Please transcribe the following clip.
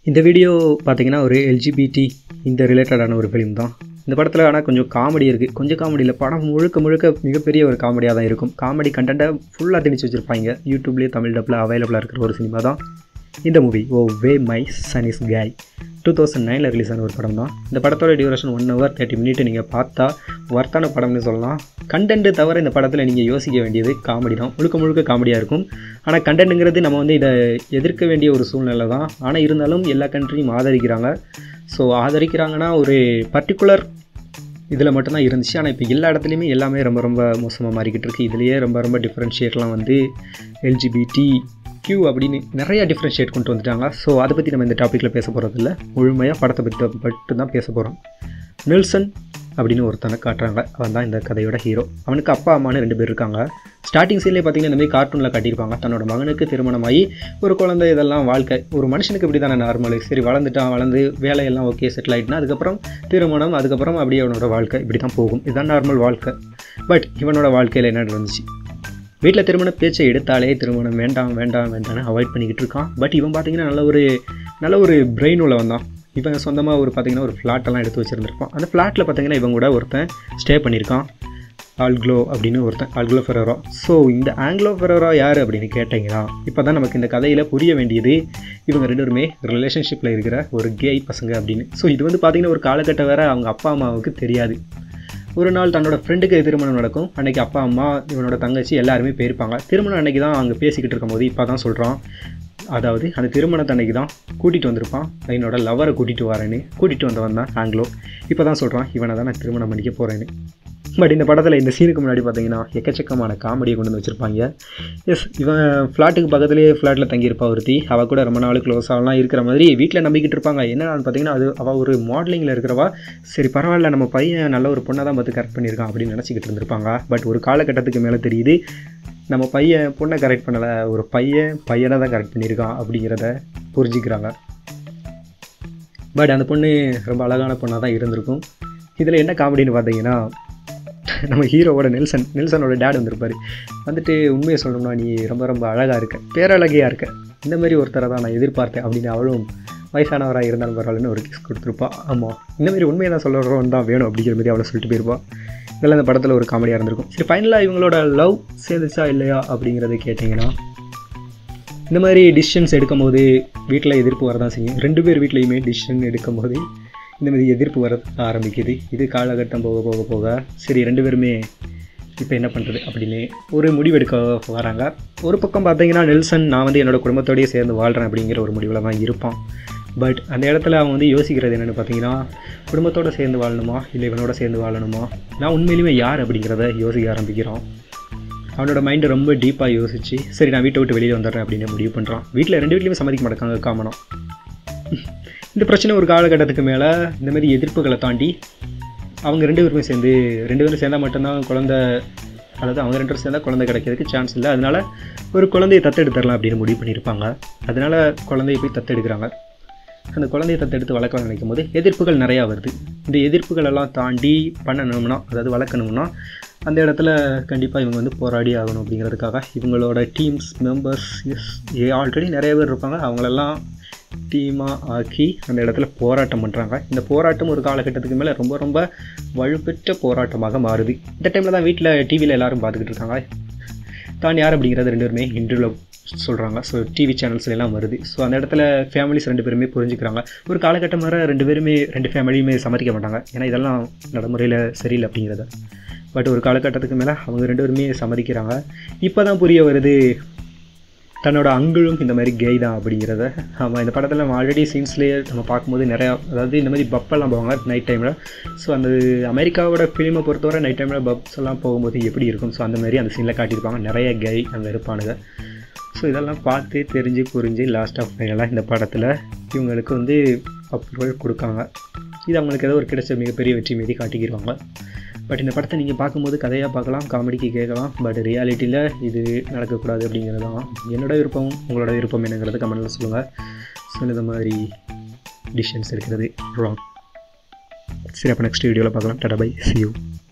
இந்த வீடியோ பார்த்தீங்கன்னா ஒரு எல்ஜிபிடி இந்த ரிலேட்டடான ஒரு ஃபிலிம் தான் இந்த படத்தில் ஆனால் கொஞ்சம் காமெடி இருக்குது கொஞ்சம் காமெடியில் படம் முழுக்க முழுக்க மிகப்பெரிய ஒரு காமெடியாக தான் இருக்கும் காமெடி கண்டென்ட்டை ஃபுல்லாக திணிச்சு வச்சுருப்பாங்க யூடியூப்லேயே தமிழ் டப்பில் அவைலபிளாக இருக்கிற ஒரு சினிமா தான் இந்த மூவி ஓ வே my son is gay two thousand நைனில் ரிலீஸ் ஆன ஒரு படம் தான் இந்த படத்தோட duration one hour thirty minute நீங்கள் பார்த்தா ஒர்த்தான படம்னு சொல்லலாம் கண்டென்ட்டு தவிர இந்த படத்தில் நீங்கள் யோசிக்க வேண்டியது காமெடி தான் முழுக்க முழுக்க காமெடியாக இருக்கும் ஆனால் கண்டென்ட்டுங்கிறது நம்ம வந்து இதை எதிர்க்க வேண்டிய ஒரு சூழ்நிலை தான் ஆனால் இருந்தாலும் எல்லா கண்ட்ரியும் ஆதரிக்கிறாங்க ஸோ ஆதரிக்கிறாங்கன்னா ஒரு பர்டிகுலர் இதில் மட்டும்தான் இருந்துச்சு ஆனால் இப்போ எல்லா இடத்துலையுமே எல்லாமே ரொம்ப ரொம்ப மோசமாக மாறிக்கிட்டு இருக்குது இதுலேயே ரொம்ப ரொம்ப டிஃப்ரென்ஷியேட்லாம் வந்து எல்ஜிபிடி கியூ அப்படின்னு நிறைய டிஃப்ரென்ஷியேட் கொண்டு வந்துட்டாங்க ஸோ அதை பற்றி நம்ம இந்த டாப்பிக்கில் பேச போகிறதில்ல முழுமையாக படத்தை பற்றி மட்டும் தான் பேச போகிறோம் நெல்சன் அப்படின்னு ஒருத்தனை காட்டுறாங்க அவன் தான் இந்த கதையோட ஹீரோ அவனுக்கு அப்பா அம்மானு ரெண்டு பேர் இருக்காங்க ஸ்டார்டிங் சீன்லேயே பார்த்தீங்கன்னா இந்த மாதிரி கார்ட்டூனில் காட்டியிருப்பாங்க தன்னோட மகனுக்கு திருமணமாகி ஒரு குழந்தை இதெல்லாம் வாழ்க்கை ஒரு மனுஷனுக்கு இப்படி தானே நார்மலு சரி வளர்ந்துட்டான் வளர்ந்து வேலையெல்லாம் ஓகே செட்டில் ஆகிட்டுனா அதுக்கப்புறம் திருமணம் அதுக்கப்புறம் அப்படியே அவனோட வாழ்க்கை இப்படி தான் போகும் இதுதான் நார்மல் வாழ்க்கை பட் இவனோட வாழ்க்கையில் என்ன நடந்துச்சு வீட்டில் திருமண பேச்சை எடுத்தாலே திருமணம் வேண்டாம் வேண்டாம் வேண்டாம்னு அவாய்ட் பண்ணிக்கிட்டு இருக்கான் பட் இவன் பார்த்தீங்கன்னா நல்ல ஒரு நல்ல ஒரு பிரெயின் உள்ளவன் தான் இவன் சொந்தமாக ஒரு பார்த்தீங்கன்னா ஒரு ஃப்ளாட்டெல்லாம் எடுத்து வச்சுருந்துருப்பான் அந்த ஃப்ளாட்டில் பார்த்தீங்கன்னா இவன் கூட ஒருத்தன் ஸ்டே பண்ணியிருக்கான் ஆல்க்ளோ அப்படின்னு ஒருத்தன் ஆல்க்ளோ ஃபெரோரா ஸோ இந்த ஆங்கிலோ ஃபெரோரா யார் அப்படின்னு கேட்டிங்கன்னா இப்போ தான் நமக்கு இந்த கதையில் புரிய வேண்டியது இவங்க ரெண்டு பேருமே ரிலேஷன்ஷிப்பில் இருக்கிற ஒரு கேய் பசங்க அப்படின்னு ஸோ இது வந்து பார்த்திங்கன்னா ஒரு காலகட்டம் வேறு அவங்க அப்பா அம்மாவுக்கு தெரியாது ஒரு நாள் தன்னோட ஃப்ரெண்டுக்கு திருமணம் நடக்கும் அன்றைக்கி அப்பா அம்மா இவனோட தங்கச்சி எல்லாருமே போயிருப்பாங்க திருமணம் அன்றைக்கி தான் அங்கே பேசிக்கிட்டு இருக்கும்போது இப்போ தான் சொல்கிறான் அதாவது அந்த திருமணத்தை அன்றைக்கி தான் கூட்டிகிட்டு வந்திருப்பான் என்னோட லவரை கூட்டிகிட்டு வரேன்னு கூட்டிகிட்டு வந்தவன் தான் ஆங்கிலோ இப்போ தான் சொல்கிறான் இவனை தான் நான் திருமணம் பண்ணிக்க போகிறேன்னு பட் இந்த படத்தில் இந்த சீனுக்கு முன்னாடி பார்த்தீங்கன்னா எக்கச்சக்கமான காமெடியை கொண்டு வந்து வச்சுருப்பாங்க எஸ் இவன் ஃப்ளாட்டுக்கு பக்கத்துலேயே ஃப்ளாட்டில் தங்கியிருப்பா ஒருத்தி அவள் கூட ரொம்ப நாள் க்ளோஸ் ஆகலாம் இருக்கிற மாதிரி வீட்டில் நம்பிக்கிட்டு இருப்பாங்க என்னன்னு பார்த்தீங்கன்னா அது அவள் ஒரு மாடலிங்கில் இருக்கிறவா சரி பரவாயில்ல நம்ம பையன் நல்ல ஒரு பொண்ணை தான் பார்த்து கரெக்ட் பண்ணியிருக்கான் அப்படின்னு நினச்சிக்கிட்டு இருந்திருப்பாங்க பட் ஒரு காலகட்டத்துக்கு மேலே தெரியுது நம்ம பையன் பொண்ணை கரெக்ட் பண்ணலை ஒரு பையன் பையனை தான் கரெக்ட் பண்ணியிருக்கான் அப்படிங்கிறத புரிஞ்சுக்கிறாங்க பட் அந்த பொண்ணு ரொம்ப அழகான பொண்ணாக தான் இருந்திருக்கும் இதில் என்ன காமெடின்னு பார்த்தீங்கன்னா நம்ம ஹீரோவோட நெல்சன் நெல்சனோட டேட் வந்திருப்பார் வந்துட்டு உண்மையை சொல்லணும்னா நீ ரொம்ப ரொம்ப அழகாக இருக்க பேரழகையாக இருக்க இந்த மாதிரி ஒருத்தரை தான் நான் எதிர்பார்த்தேன் அப்படின்னு அவளும் வயசானவராக இருந்தாலும் பரவாயில்லன்னு ஒரு கிஸ் கொடுத்துருப்பா ஆமாம் இந்த மாதிரி உண்மையை தான் சொல்கிறவன் தான் வேணும் அப்படிங்கிற மாதிரி அவளை சொல்லிட்டு போயிருப்பா இதெல்லாம் இந்த படத்தில் ஒரு காமெடியாக இருந்திருக்கும் சரி ஃபைனலாக இவங்களோட லவ் சேர்ந்துச்சா இல்லையா அப்படிங்கிறத கேட்டிங்கன்னா இந்த மாதிரி டிசிஷன்ஸ் எடுக்கும் போது வீட்டில் எதிர்ப்பு வரதான் செய்யும் ரெண்டு பேர் வீட்லேயுமே டிசிஷன் எடுக்கும் போது இந்த மாதிரி எதிர்ப்பு வர ஆரம்பிக்குது இது காலகட்டம் போக போக போக சரி ரெண்டு பேருமே இப்போ என்ன பண்ணுறது அப்படின்னு ஒரு முடிவெடுக்க வராங்க ஒரு பக்கம் பார்த்தீங்கன்னா நெல்சன் நான் வந்து என்னோடய குடும்பத்தோடய சேர்ந்து வாழ்கிறேன் அப்படிங்கிற ஒரு முடிவில் தான் இருப்பான் பட் அந்த இடத்துல அவன் வந்து யோசிக்கிறது என்னென்னு பார்த்தீங்கன்னா குடும்பத்தோடு சேர்ந்து வாழணுமா இல்லை இவனோட சேர்ந்து வாழணுமா நான் உண்மையிலுமே யார் அப்படிங்கிறத யோசிக்க ஆரம்பிக்கிறான் அவனோட மைண்டை ரொம்ப டீப்பாக யோசிச்சு சரி நான் வீட்டை விட்டு வெளியில் வந்துடுறேன் அப்படின்னு முடிவு பண்ணுறான் வீட்டில் ரெண்டு வீட்லையுமே சம்மதிக்க மாட்டாங்க காமனம் இந்த பிரச்சனை ஒரு காலகட்டத்துக்கு மேலே இந்த மாதிரி எதிர்ப்புகளை தாண்டி அவங்க ரெண்டு பேருமே சேர்ந்து ரெண்டு பேரும் சேர்ந்தால் மட்டும்தான் குழந்த அதாவது அவங்க ரெண்டு பேரும் சேர்ந்தால் குழந்தை கிடைக்கிறதுக்கு சான்ஸ் இல்லை அதனால் ஒரு குழந்தையை தத்தெடுத்துடலாம் அப்படின்னு முடிவு பண்ணியிருப்பாங்க அதனால் குழந்தையை போய் தத்தெடுக்கிறாங்க அந்த குழந்தையை தத்தெடுத்து வளர்க்க நினைக்கும் போது எதிர்ப்புகள் நிறையா வருது இந்த எதிர்ப்புகள் எல்லாம் தாண்டி பண்ணணும்னா அதாவது வளர்க்கணும்னா அந்த இடத்துல கண்டிப்பாக இவங்க வந்து போராடி ஆகணும் அப்படிங்கிறதுக்காக இவங்களோட டீம்ஸ் மெம்பர்ஸ் எஸ் ஆல்ரெடி நிறைய பேர் இருப்பாங்க அவங்களெல்லாம் டீமாக ஆக்கி அந்த இடத்துல போராட்டம் பண்ணுறாங்க இந்த போராட்டம் ஒரு காலகட்டத்துக்கு மேலே ரொம்ப ரொம்ப வலுப்பெற்ற போராட்டமாக மாறுது இந்த டைமில் தான் வீட்டில் டிவியில் எல்லோரும் பார்த்துக்கிட்டு இருக்காங்க தான் யார் அப்படிங்கிறது ரெண்டு பேருமே இன்டர்வியூவில் சொல்கிறாங்க ஸோ டிவி சேனல்ஸ்ல எல்லாம் வருது ஸோ அந்த இடத்துல ஃபேமிலிஸ் ரெண்டு பேருமே புரிஞ்சுக்கிறாங்க ஒரு காலகட்டம் வர ரெண்டு பேருமே ரெண்டு ஃபேமிலியுமே சம்மதிக்க மாட்டாங்க ஏன்னா இதெல்லாம் நடைமுறையில் சரியில்லை அப்படிங்கிறத பட் ஒரு காலகட்டத்துக்கு மேலே அவங்க ரெண்டு பேருமே சம்மதிக்கிறாங்க இப்போ தான் புரிய வருது தன்னோட அங்கிளும் இந்த மாதிரி கேய் தான் அப்படிங்கிறத ஆமாம் இந்த படத்தில் நம்ம ஆல்ரெடி சீன்ஸ்லேயே நம்ம பார்க்கும்போது நிறையா அதாவது இந்த மாதிரி பப்பெல்லாம் போவாங்க நைட் டைமில் ஸோ அந்த அமெரிக்காவோட ஃபிலிமை பொறுத்தவரை நைட் டைமில் பப்ஸ் எல்லாம் போகும்போது எப்படி இருக்கும் ஸோ அந்த மாதிரி அந்த சீனில் காட்டியிருப்பாங்க நிறைய கை அங்கே இருப்பானுங்க ஸோ இதெல்லாம் பார்த்து தெரிஞ்சு புரிஞ்சு லாஸ்ட் ஆஃப் ஃபைனலாக இந்த படத்தில் இவங்களுக்கு வந்து அப்ரூவல் கொடுக்காங்க இது அவங்களுக்கு ஏதோ ஒரு கிடைச்ச மிகப்பெரிய வெற்றி மீதி காட்டிக்கிடுவாங்க பட் இந்த படத்தை நீங்கள் பார்க்கும்போது கதையாக பார்க்கலாம் காமெடிக்கு கேட்கலாம் பட் ரியாலிட்டியில் இது நடக்கக்கூடாது அப்படிங்கிறது தான் என்னோட விருப்பம் உங்களோட விருப்பம் என்னங்கிறது கமெண்டில் சொல்லுங்கள் ஸோ இந்த மாதிரி டிசிஷன்ஸ் இருக்கிறது ராங் சரி அப்போ நெக்ஸ்ட் வீடியோவில் பார்க்கலாம் டாடா பை சி யூ